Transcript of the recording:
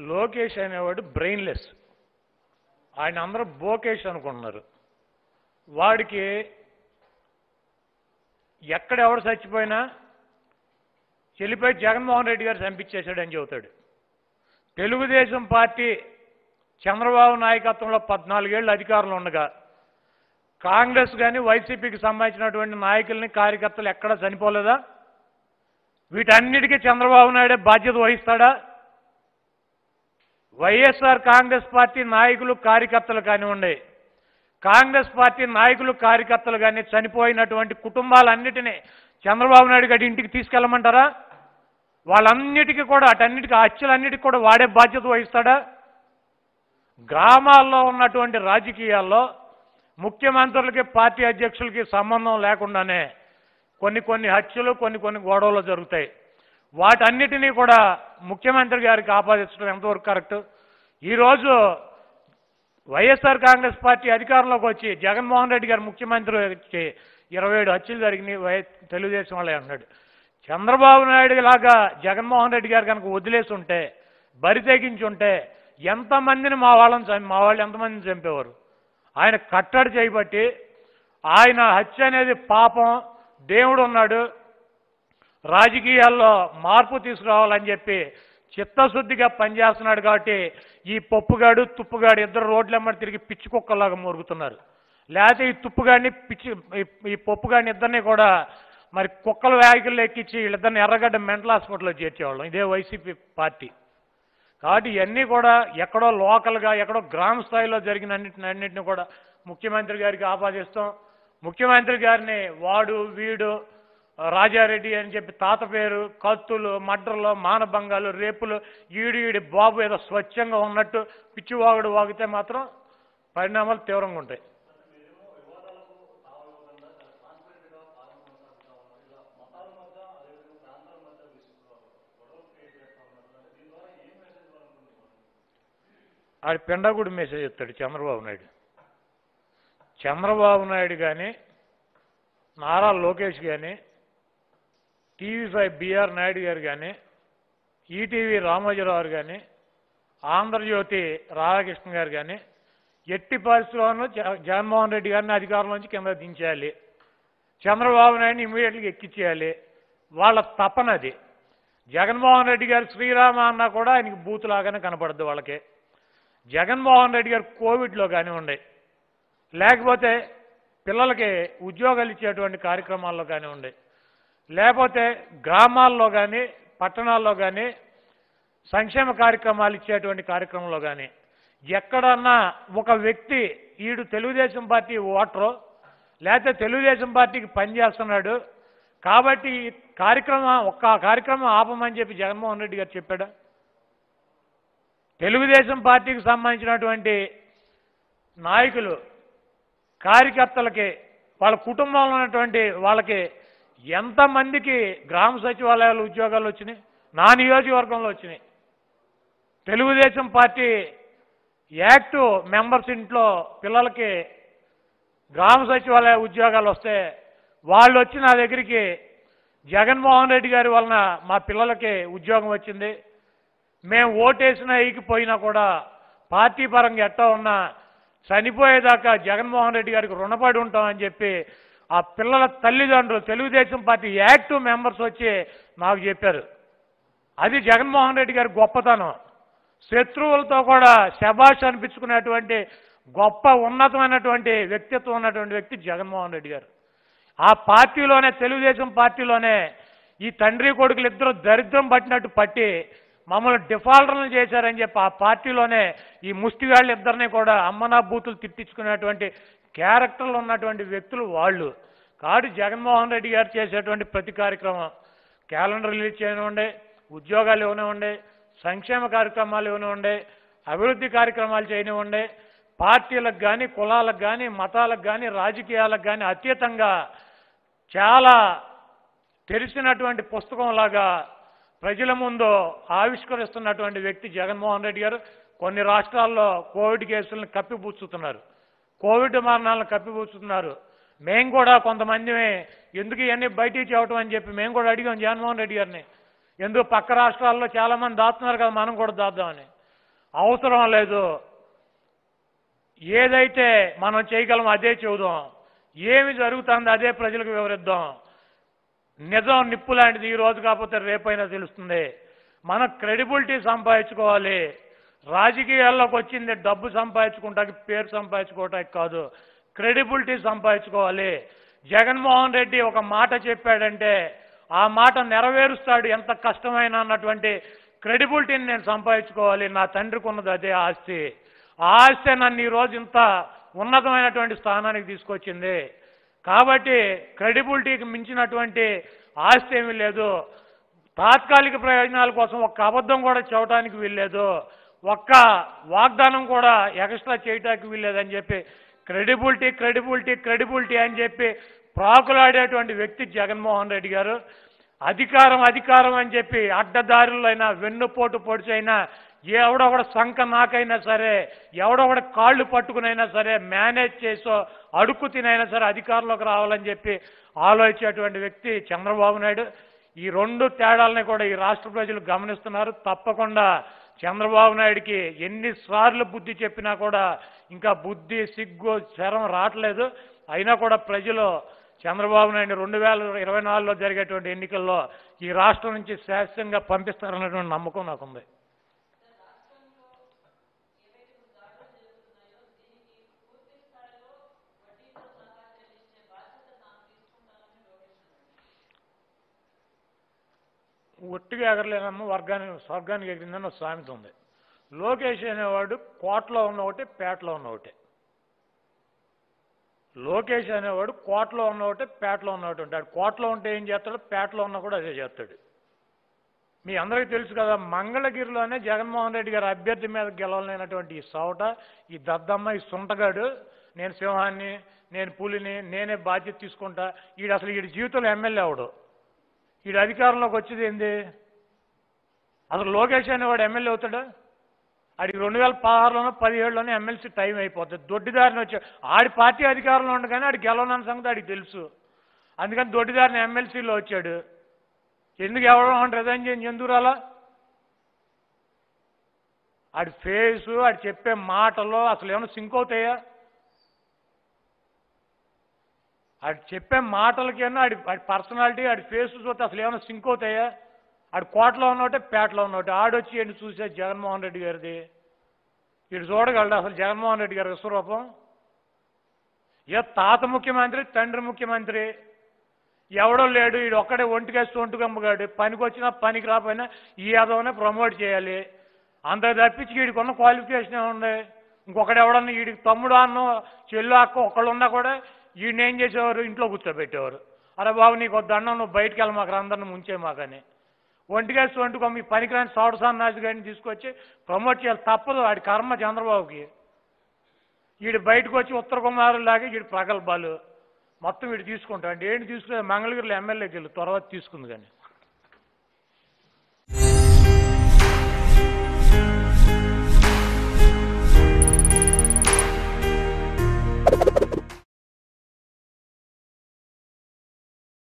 లోకేష్ అనేవాడు బ్రెయిన్లెస్ ఆయన అందరూ బోకేష్ అనుకుంటున్నారు వాడికి ఎక్కడ ఎవడు చచ్చిపోయినా చెల్లిపోయి జగన్మోహన్ రెడ్డి గారు చంపించేశాడని చెబుతాడు తెలుగుదేశం పార్టీ చంద్రబాబు నాయకత్వంలో పద్నాలుగేళ్ళు అధికారంలో ఉండగా కాంగ్రెస్ కానీ వైసీపీకి సంబంధించినటువంటి నాయకుల్ని కార్యకర్తలు ఎక్కడా చనిపోలేదా వీటన్నిటికీ చంద్రబాబు నాయుడే బాధ్యత వహిస్తాడా వైఎస్ఆర్ కాంగ్రెస్ పార్టీ నాయకులు కార్యకర్తలు కానివ్వండి కాంగ్రెస్ పార్టీ నాయకులు కార్యకర్తలు కానీ చనిపోయినటువంటి కుటుంబాలన్నిటినీ చంద్రబాబు నాయుడు గారి ఇంటికి తీసుకెళ్ళమంటారా వాళ్ళన్నిటికీ కూడా అటన్నిటికీ ఆ హత్యలన్నిటికీ కూడా వాడే బాధ్యత వహిస్తాడా గ్రామాల్లో ఉన్నటువంటి రాజకీయాల్లో ముఖ్యమంత్రులకి పార్టీ అధ్యక్షులకి సంబంధం లేకుండానే కొన్ని కొన్ని హత్యలు కొన్ని కొన్ని గొడవలు జరుగుతాయి వాటన్నిటినీ కూడా ముఖ్యమంత్రి గారికి ఆపాదించడం ఎంతవరకు కరెక్ట్ ఈరోజు వైఎస్ఆర్ కాంగ్రెస్ పార్టీ అధికారంలోకి వచ్చి జగన్మోహన్ రెడ్డి గారు ముఖ్యమంత్రి వచ్చి ఇరవై ఏడు హత్యలు జరిగినాయి వై తెలుగుదేశం వాళ్ళే అన్నాడు చంద్రబాబు నాయుడు లాగా జగన్మోహన్ రెడ్డి గారు కనుక వదిలేసి ఉంటే బరి తెగించి ఉంటే ఎంతమందిని మా వాళ్ళని చంపి మా వాళ్ళు ఎంతమందిని చంపేవారు ఆయన కట్టడి చేయబట్టి ఆయన హత్య అనేది పాపం దేవుడు ఉన్నాడు రాజకీయాల్లో మార్పు తీసుకురావాలని చెప్పి చిత్తశుద్ధిగా పనిచేస్తున్నాడు కాబట్టి ఈ పప్పుగాడు తుప్పుగాడు ఇద్దరు రోడ్ల ఎమ్మడి తిరిగి పిచ్చి కుక్కలాగా మురుగుతున్నారు లేకపోతే ఈ తుప్పుగాడిని పిచ్చి ఈ- ఈ పప్పుగాడిని ఇద్దరిని కూడా మరి కుక్కల వ్యాఖ్యలు ఎక్కించి వీళ్ళిద్దరిని ఎర్రగడ్డ మెంటల్ హాస్పిటల్లో చేర్చేవాళ్ళం ఇదే వైసీపీ పార్టీ కాబట్టి ఇవన్నీ కూడా ఎక్కడో లోకల్గా ఎక్కడో గ్రామ స్థాయిలో జరిగిన అన్నిటిని అన్నింటిని కూడా ముఖ్యమంత్రి గారికి ఆపాదిస్తాం ముఖ్యమంత్రి గారిని వాడు వీడు రాజారెడ్డి అని చెప్పి తాత పేరు కత్తులు మడ్రలు మానభంగాలు రేపులు ఈడు ఈడి బాబు ఏదో స్వచ్ఛంగా ఉన్నట్టు పిచ్చివాగుడు వాగితే మాత్రం పరిణామాలు తీవ్రంగా ఉంటాయి ఆడి పెండగుడి మెసేజ్ చెప్తాడు చంద్రబాబు నాయుడు చంద్రబాబు నాయుడు కానీ నారా లోకేష్ కానీ టీవీ ఫైవ్ బిఆర్ నాయుడు గారు కానీ ఈటీవీ రామోజీరావు గారు కానీ ఆంధ్రజ్యోతి రాధాకృష్ణ గారు కానీ ఎట్టి పరిస్థితుల్లోనూ జ- జగన్మోహన్ రెడ్డి గారిని అధికారంలోంచి కింద దించేయాలి చంద్రబాబు నాయుడిని ఇమీడియట్గా ఎక్కించేయాలి వాళ్ళ తపనది జగన్మోహన్ రెడ్డి గారు శ్రీరామ అన్నా కూడా ఆయనకి బూతులాగానే కనపడద్దు వాళ్ళకి జగన్మోహన్ రెడ్డి గారు కోవిడ్లో కానివ్వండి లేకపోతే పిల్లలకి ఉద్యోగాలు ఇచ్చేటువంటి కార్యక్రమాల్లో కానివ్వండి లేకపోతే గ్రామాల్లో కానీ పట్టణాల్లో కానీ సంక్షేమ కార్యక్రమాలు ఇచ్చేటువంటి కార్యక్రమంలో కానీ ఎక్కడన్నా ఒక వ్యక్తి ఈడు తెలుగుదేశం పార్టీ ఓటరు లేకపోతే తెలుగుదేశం పార్టీకి పనిచేస్తున్నాడు కాబట్టి ఈ కార్యక్రమం ఒక్క కార్యక్రమం ఆపమని చెప్పి జగన్మోహన్ రెడ్డి గారు చెప్పాడా తెలుగుదేశం పార్టీకి సంబంధించినటువంటి నాయకులు కార్యకర్తలకి వాళ్ళ కుటుంబంలో ఉన్నటువంటి వాళ్ళకి ఎంతమందికి గ్రామ సచివాలయాలు ఉద్యోగాలు వచ్చినాయి నా నియోజకవర్గంలో వచ్చినాయి తెలుగుదేశం పార్టీ యాక్ట్ మెంబర్స్ ఇంట్లో పిల్లలకి గ్రామ సచివాలయ ఉద్యోగాలు వస్తే వాళ్ళు వచ్చి నా దగ్గరికి జగన్మోహన్ రెడ్డి గారి వలన మా పిల్లలకి ఉద్యోగం వచ్చింది మేము ఓటేసినా ఎగిపోయినా కూడా పార్టీ పరంగా ఎట్టా ఉన్నా చనిపోయేదాకా జగన్మోహన్ రెడ్డి గారికి రుణపడి ఉంటామని చెప్పి ఆ పిల్లల తల్లిదండ్రులు తెలుగుదేశం పార్టీ యాక్టివ్ మెంబర్స్ వచ్చి నాకు చెప్పారు అది జగన్మోహన్ రెడ్డి గారి గొప్పతనం శత్రువులతో కూడా శబాష్ అనిపించుకునేటువంటి గొప్ప ఉన్నతమైనటువంటి వ్యక్తిత్వం ఉన్నటువంటి వ్యక్తి జగన్మోహన్ రెడ్డి గారు ఆ పార్టీలోనే తెలుగుదేశం పార్టీలోనే ఈ తండ్రి కొడుకులు ఇద్దరు దరిద్రం పట్టినట్టు పట్టి మమ్మల్ని డిఫాల్టర్లు చేశారని చెప్పి ఆ పార్టీలోనే ఈ ముష్టిగాళ్ళు ఇద్దరిని కూడా అమ్మనా బూతులు తిట్టించుకునేటువంటి క్యారెక్టర్లు ఉన్నటువంటి వ్యక్తులు వాళ్ళు కాదు జగన్మోహన్ రెడ్డి గారు చేసేటువంటి ప్రతి కార్యక్రమం క్యాలెండర్ రిలీజ్ చేయనివ్వండి ఉద్యోగాలు ఇవ్వనివ్వండి సంక్షేమ కార్యక్రమాలు ఇవ్వనివ్వండి అభివృద్ధి కార్యక్రమాలు చేయనివ్వండి పార్టీలకు కానీ కులాలకు కానీ మతాలకు కానీ రాజకీయాలకు కానీ అతీతంగా చాలా తెరిచినటువంటి పుస్తకంలాగా ప్రజల ముందు ఆవిష్కరిస్తున్నటువంటి వ్యక్తి జగన్మోహన్ రెడ్డి గారు కొన్ని రాష్ట్రాల్లో కోవిడ్ కేసులను కప్పిపుచ్చుతున్నారు కోవిడ్ మరణాలను కప్పిపుచ్చుతున్నారు మేము కూడా కొంతమంది ఎందుకు ఇవన్నీ బయటికి చేయటం అని చెప్పి మేము కూడా అడిగాం జగన్మోహన్ రెడ్డి గారిని ఎందుకు పక్క రాష్ట్రాల్లో చాలా మంది దాస్తున్నారు కదా మనం కూడా దాద్దామని అవసరం లేదు ఏదైతే మనం చేయగలం అదే చెబుదాం ఏమి జరుగుతుందో అదే ప్రజలకు వివరిద్దాం నిజం నిప్పు లాంటిది ఈ రోజు కాకపోతే రేపైనా తెలుస్తుంది మన క్రెడిబిలిటీ సంపాదించుకోవాలి రాజకీయాల్లోకి వచ్చింది డబ్బు సంపాదించుకుంటానికి పేరు సంపాదించుకోవటానికి కాదు క్రెడిబిలిటీ సంపాదించుకోవాలి జగన్మోహన్ రెడ్డి ఒక మాట చెప్పాడంటే ఆ మాట నెరవేరుస్తాడు ఎంత కష్టమైనా అన్నటువంటి క్రెడిబిలిటీని నేను సంపాదించుకోవాలి నా తండ్రికి ఉన్నది అదే ఆస్తి ఆ ఆస్తి నన్ను ఈ రోజు ఇంత ఉన్నతమైనటువంటి స్థానానికి తీసుకొచ్చింది కాబట్టి క్రెడిబిలిటీకి మించినటువంటి ఆస్తి ఏమీ లేదు తాత్కాలిక ప్రయోజనాల కోసం ఒక్క అబద్ధం కూడా చెప్పడానికి వీల్లేదు ఒక్క వాగ్దానం కూడా ఎక్స్ట్రా చేయటానికి వీల్లేదని చెప్పి క్రెడిబిలిటీ క్రెడిబిలిటీ క్రెడిబిలిటీ అని చెప్పి ప్రాకులాడేటువంటి వ్యక్తి జగన్మోహన్ రెడ్డి గారు అధికారం అధికారం అని చెప్పి అడ్డదారులైనా వెన్నుపోటు పొడిచైనా ఎవడో కూడా సంఖ నాకైనా సరే ఎవడో కూడా కాళ్ళు పట్టుకునైనా సరే మేనేజ్ చేసో అడుక్కు తినైనా సరే అధికారంలోకి రావాలని చెప్పి ఆలోచించేటువంటి వ్యక్తి చంద్రబాబు నాయుడు ఈ రెండు తేడాలని కూడా ఈ రాష్ట్ర ప్రజలు గమనిస్తున్నారు తప్పకుండా చంద్రబాబు నాయుడికి ఎన్నిసార్లు బుద్ధి చెప్పినా కూడా ఇంకా బుద్ధి సిగ్గు శరం రావట్లేదు అయినా కూడా ప్రజలు చంద్రబాబు నాయుడు రెండు వేల ఇరవై నాలుగులో జరిగేటువంటి ఎన్నికల్లో ఈ రాష్ట్రం నుంచి శాశ్వతంగా పంపిస్తారన్నటువంటి నమ్మకం నాకుంది ఒట్టిగా ఎగరలేనమ్మ వర్గానికి స్వర్గానికి ఎగిరిందని ఒక సామెత ఉంది లోకేష్ అనేవాడు కోటలో ఉన్న ఒకటి పేటలో ఉన్న ఒకటి లోకేష్ అనేవాడు కోటలో ఉన్న ఒకటి పేటలో ఉన్న ఒకటి ఉంటాడు కోటలో ఉంటే ఏం చేస్తాడు పేటలో ఉన్నా కూడా అదే చేస్తాడు మీ అందరికీ తెలుసు కదా మంగళగిరిలోనే జగన్మోహన్ రెడ్డి గారి అభ్యర్థి మీద గెలవలేనటువంటి ఈ సౌట ఈ దద్దమ్మ ఈ సుంటగాడు నేను సింహాన్ని నేను పులిని నేనే బాధ్యత తీసుకుంటా ఈడు అసలు ఈడి జీవితంలో ఎమ్మెల్యే అవడు ఈడు అధికారంలోకి వచ్చేది ఏంది అసలు లోకేష్ అనేవాడు ఎమ్మెల్యే అవుతాడా ఆడికి రెండు వేల పదహారులోనో పదిహేడులోనే ఎమ్మెల్సీ టైం అయిపోతుంది దొడ్డిదారిని వచ్చి ఆడి పార్టీ అధికారంలో ఉండగానే ఆడికి గెలవనన్న సంగతి ఆడికి తెలుసు అందుకని దొడ్డిదారిని ఎమ్మెల్సీలో వచ్చాడు ఎందుకు ఎవరో రిజైన్ చేయండి ఎందుకు రాలా ఆడి ఫేసు ఆడి చెప్పే మాటలు అసలు ఏమైనా సింక్ అవుతాయా ఆడి చెప్పే మాటలకేనా ఆడి ఆడి పర్సనాలిటీ ఆడి ఫేస్ చూస్తే అసలు ఏమైనా సింక్ అవుతాయా ఆడు కోటలో ఉన్నోటే పేటలో ఉన్నోటే ఆడొచ్చి ఏంటి చూసే జగన్మోహన్ రెడ్డి గారిది ఇటు చూడగలడు అసలు జగన్మోహన్ రెడ్డి గారి విశ్వరూపం ఏ తాత ముఖ్యమంత్రి తండ్రి ముఖ్యమంత్రి ఎవడో లేడు ఈడు ఒక్కడే ఒంటికేస్తూ ఒంటికమ్మగాడు పనికి వచ్చినా పనికి రాకపోయినా ఈ యాదవనే ప్రమోట్ చేయాలి అంత తప్పించి వీడికి ఉన్న క్వాలిఫికేషన్ ఏముంది ఇంకొకడు ఎవడన్నా వీడికి తమ్ముడు అన్న చెల్లు అక్క ఒకళ్ళు ఉన్నా కూడా వీడిని ఏం చేసేవారు ఇంట్లో కూర్చోబెట్టేవారు అరే బాబు నీకు వద్దు అన్న నువ్వు బయటికి వెళ్ళి మాకు అందరిని ముంచే మాకని ఒంటికేస్తూ ఒంటికొమ్మ ఈ పనికిరాని సౌడ సన్నాసి గారిని తీసుకొచ్చి ప్రమోట్ చేయాలి తప్పదు వాడి కర్మ చంద్రబాబుకి వీడు బయటకు వచ్చి ఉత్తర కుమారులాగా వీడి ప్రగల్భాలు మొత్తం వీడు తీసుకుంటాడు ఏంటి తీసుకునే మంగళగిరిలో ఎమ్మెల్యేకి వెళ్ళి తర్వాత తీసుకుంది కానీ